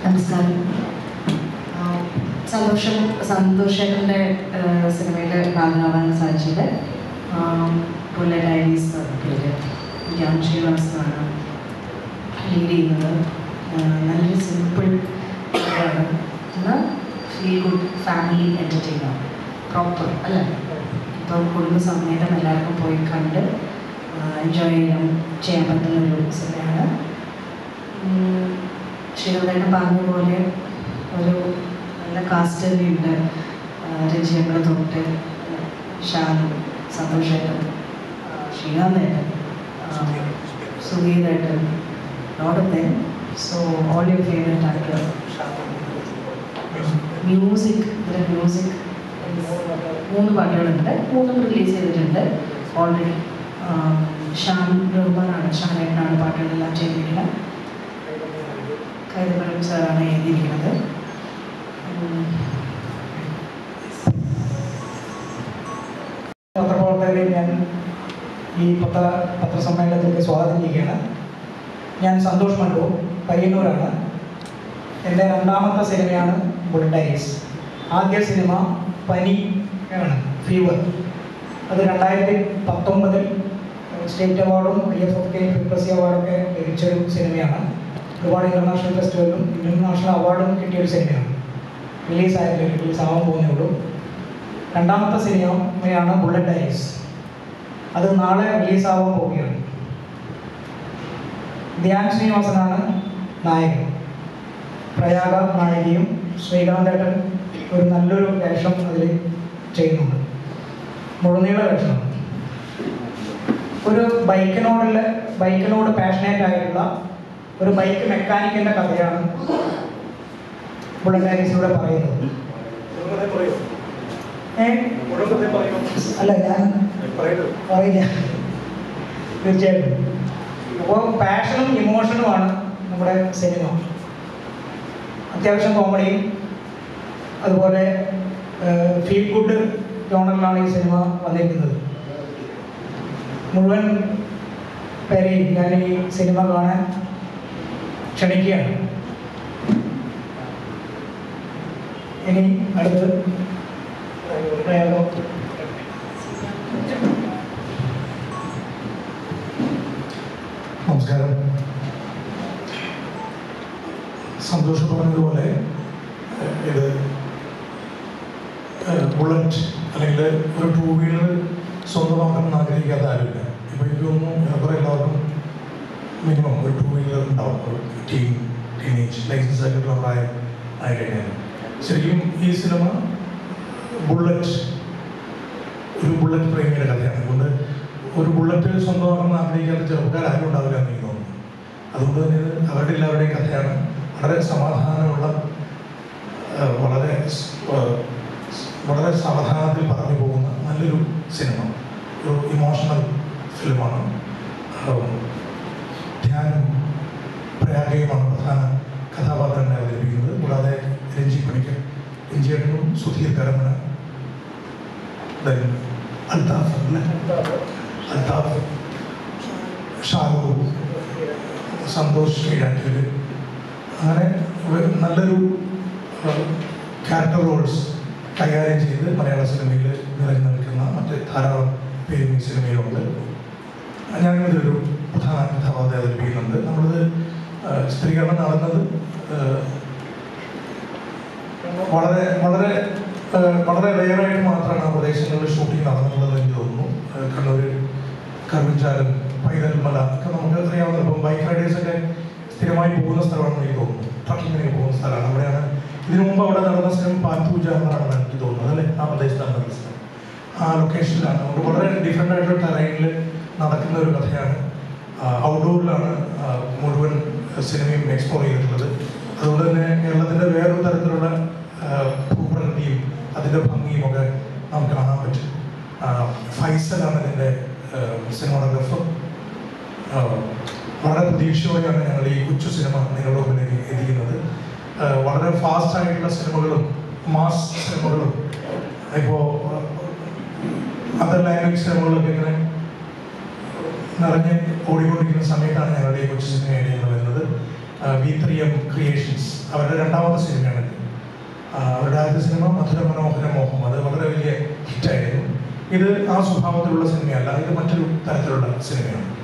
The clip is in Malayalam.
നമസ്കാരം ആ, സന്തോഷം സന്തോഷേട്ടൻ്റെ സിനിമയിൽ ഭാഗമാവാൻ സാധിച്ചത് പുല്ല ഡയറീസ് എന്ന പേര് ഗ്യാൻ ശ്രീനിവാസനാണ് ലീഡ് ചെയ്യുന്നത് ആ, നല്ലൊരു സിമ്പിൾ ആണ് എന്നാൽ feel good family entertainer proper അല്ലേ ഇപ്പം കുടുംബ സമേതം എല്ലാവർക്കും പോയി കണ്ട് എൻജോയ് ചെയ്യാൻ ചെയ്യാൻ പറ്റുന്ന ഒരു സിനിമയാണ് ശ്രീനാഥേട്ടൻ പറഞ്ഞതുപോലെ ഒരു നല്ല കാസ്റ്റ് തന്നെയുണ്ട് രചനകൾ തൊട്ട് ഷാനു സന്തോഷേട്ടൻ ശ്രീനാഥേട്ടൻ സുഗീതേട്ടൻ lot of them so all your favourite actor music ഇതിലെ മ്യൂസിക് മൂന്ന് പാട്ടുകളുണ്ട് മൂന്നും റിലീസ് ചെയ്തിട്ടുണ്ട് ഓൾറെഡി ഷാൻ റഹ്മാനാണ് ഷാനേട്ടനാണ് പാട്ടുകളെല്ലാം ചെയ്തിരിക്കുന്നത് കൈതമരം സാറാണ് എഴുതിയിരിക്കുന്നത് ഉം. പത്രപ്രവർത്തകരെ ഞാൻ ഈ പത്ര പത്രസമ്മേളനത്തിലേക്ക് സ്വാഗതം ചെയ്യുകയാണ് ഞാൻ സന്തോഷ് മണ്ടു പയ്യന്നൂരാണ് എൻ്റെ രണ്ടാമത്തെ സിനിമയാണ് ബുള്ളറ്റ് ഡയറീസ് ആദ്യ സിനിമ പനി ആണ് ഫീവർ അത് രണ്ടായിരത്തി പത്തൊമ്പതിൽ സ്റ്റേറ്റ് അവാർഡും I F F K FIPRESCI അവാർഡൊക്കെ ലഭിച്ചൊരു സിനിമയാണ് ഒരുപാട് ഇൻ്റർനാഷണൽ ഫെസ്റ്റിവലും ഇൻ്റർനാഷണൽ അവാർഡും കിട്ടിയൊരു സിനിമയാണ് റിലീസായിട്ടില്ല റിലീസ് ആവാൻ പോകുന്നേ ഉള്ളൂ രണ്ടാമത്തെ സിനിമയാണ് ബുള്ളറ്റ് ഡയറീസ് അത് നാളെ റിലീസാവാൻ പോവുകയാണ് ധ്യാൻ ശ്രീനിവാസനാണ് നായകൻ പ്രയാഗ നായികയും ശ്രീകാന്തേട്ടൻ ഒരു നല്ലൊരു വേഷം അതിൽ ചെയ്യുന്നുണ്ട് മുഴുനീള വേഷമാണ് ഒരു ബൈക്കിനോടുള്ള ബൈക്കിനോട് പാഷനേറ്റ് ആയിട്ടുള്ള ഒരു ബൈക്ക് മെക്കാനിക്കിൻ്റെ കഥയാണ് ബുള്ളറ്റ് ഡയറീസിലൂടെ പറയുന്നത് ഏ അല്ല ഞാൻ പറയില്ല തീർച്ചയായിട്ടും അപ്പോൾ പാഷനും ഇമോഷനുമാണ് നമ്മുടെ സിനിമ അത്യാവശ്യം കോമഡിയും അതുപോലെ ഫീൽ ഗുഡ് ജോണറിലാണ് ഈ സിനിമ വന്നിരിക്കുന്നത് മുഴുവൻ പേരെയും ഞാൻ ഈ സിനിമ കാണാൻ ക്ഷണിക്കുകയാണ് ഇനി അടുത്ത് പ്രയോഗം നമസ്കാരം സന്തോഷം പറഞ്ഞതുപോലെ ഏഹ്, ഇത് ഏഹ്, ബുള്ളറ്റ് അല്ലെങ്കിൽ ഒരു ടൂ വീലർ സ്വന്തമാക്കണം ആഗ്രഹിക്കാത്ത ആരുമില്ല ഇപ്പോൾ എനിക്ക് തോന്നുന്നു ഏറെക്കുറെ എല്ലാവർക്കും മിനിമം ഒരു ടൂ വീലർ ഉണ്ടാവും ഒരു ടീൻ ടീനേജ് ലൈസൻസ് ആയിട്ടുള്ള പ്രായം ആയി കഴിഞ്ഞാൽ ശരിക്കും ഈ സിനിമ ബുള്ളറ്റ് ഒരു ബുള്ളറ്റ് പ്രേമിയുടെ കഥയാണ് അതുകൊണ്ട് ഒരു ബുള്ളറ്റ് സ്വന്തമാക്കണം ആഗ്രഹിക്കാത്ത ചെറുപ്പക്കാർ ആരും ഉണ്ടാവില്ല എന്ന് എനിക്ക് തോന്നുന്നു അതുകൊണ്ട് തന്നെ ഇത് അവരുടെ എല്ലാവരുടെയും കഥയാണ് വളരെ സമാധാനമുള്ള ആ, വളരെ സ്- ആ, സ്- വളരെ സാവധാനത്തിൽ പറഞ്ഞു പോകുന്ന നല്ലൊരു സിനിമ ഒരു ഇമോഷണൽ ഫിലിമാണ് ധ്യാനും പ്രയാഗയുമാണ് പ്രധാന കഥാപാത്രങ്ങളെ അവതരിപ്പിക്കുന്നത് കൂടാതെ രഞ്ജി പണിക്കർ രഞ്ജിയേട്ടനും സുധീർ കരമന then അൽതാഫ് അല്ലേ അൽതാഫ് ഷാറു സന്തോഷ് കീഴാറ്റൂര് അങ്ങനെ ഒരു നല്ലൊരു ക്യാരക്ടർ റോൾസ് കൈകാര്യം ചെയ്ത് മലയാള സിനിമയിൽ നിറഞ്ഞു നിൽക്കുന്ന മറ്റ് ധാരാളം പേരും ഈ സിനിമയിലുണ്ട് ഞാനിതിലൊരു പ്രധാന കഥാപാത്രത്തെ അവതരിപ്പിക്കുന്നുണ്ട് നമ്മളിത് ആ, ചിത്രീകരണം നടന്നത് ആ, വളരെ വളരെ ആ, വളരെ റെയറായിട്ട് മാത്രമാണ് ആ പ്രദേശങ്ങളിൽ ഷൂട്ടിംഗ് നടന്നിട്ടുള്ളത് എനിക്ക് തോന്നുന്നു ആ, കണ്ണൂർ കറുവഞ്ചാലം പൈതൽമല ഒക്കെ നമുക്ക് അറിയാവുന്ന ഇപ്പം ബൈക്ക് റൈഡേഴ്സ് ഒക്കെ സ്ഥിരമായി പോകുന്ന സ്ഥലമാണെന്ന് എനിക്ക് തോന്നുന്നു ട്രക്കിങ്ങിന് പോകുന്ന സ്ഥലമാണ് അവിടെയാണ് ഇതിനു മുമ്പ് അവിടെ നടന്ന സ്ഥലം പാൽപൂജ എന്നാണ് എനിക്ക് തോന്നുന്നത് അല്ലേ ആ പ്രദേശത്താണ് നടന്ന സ്ഥലം ആ ലൊക്കേഷനിലാണ് നമുക്ക് വളരെ ഡിഫറെൻ്റ് ആയിട്ടുള്ള ടെറൈനിൽ നടക്കുന്ന ഒരു കഥയാണ് ഔട്ട്ഡോറിലാണ് മുഴുവൻ സിനിമയും എക്സ്പ്ലോർ ചെയ്തിട്ടുള്ളത് അതുകൊണ്ട് തന്നെ കേരളത്തിൻ്റെ വേറൊരു തരത്തിലുള്ള ആ, ഭൂപ്രകൃതിയും അതിൻ്റെ ഭംഗിയും ഒക്കെ നമുക്ക് കാണാൻ പറ്റും ആ, ഫൈസലാണ് ഇതിൻ്റെ സിനിമാഗ്രാഫർ വളരെ പ്രതീക്ഷയോടെയാണ് ഞങ്ങൾ ഈ കൊച്ചു സിനിമ നിങ്ങളുടെ മുന്നിലേക്ക് എത്തിക്കുന്നത് ആ, വളരെ ഫാസ്റ്റ് ആയിട്ടുള്ള സിനിമകളും മാസ് സിനിമകളും ഇപ്പോൾ അതർ ലാംഗ്വേജ് സിനിമകളൊക്കെ ഇങ്ങനെ നിറഞ്ഞ് ഓടിക്കൊണ്ടിരിക്കുന്ന സമയത്താണ് ഞങ്ങളുടെ ഈ കൊച്ചു സിനിമ ഏരിയ വരുന്നത് വി ത്രീ എം ക്രിയേഷൻസ് അവരുടെ രണ്ടാമത്തെ സിനിമയാണ് ഇത്. ആ, അവരുടെ ആദ്യത്തെ സിനിമ മധുര മനോഹര മോഹം അത് വളരെ വലിയ ഹിറ്റായിരുന്നു ഇത് ആ സ്വഭാവത്തിലുള്ള സിനിമയല്ല ഇത് മറ്റൊരു തരത്തിലുള്ള സിനിമയാണ്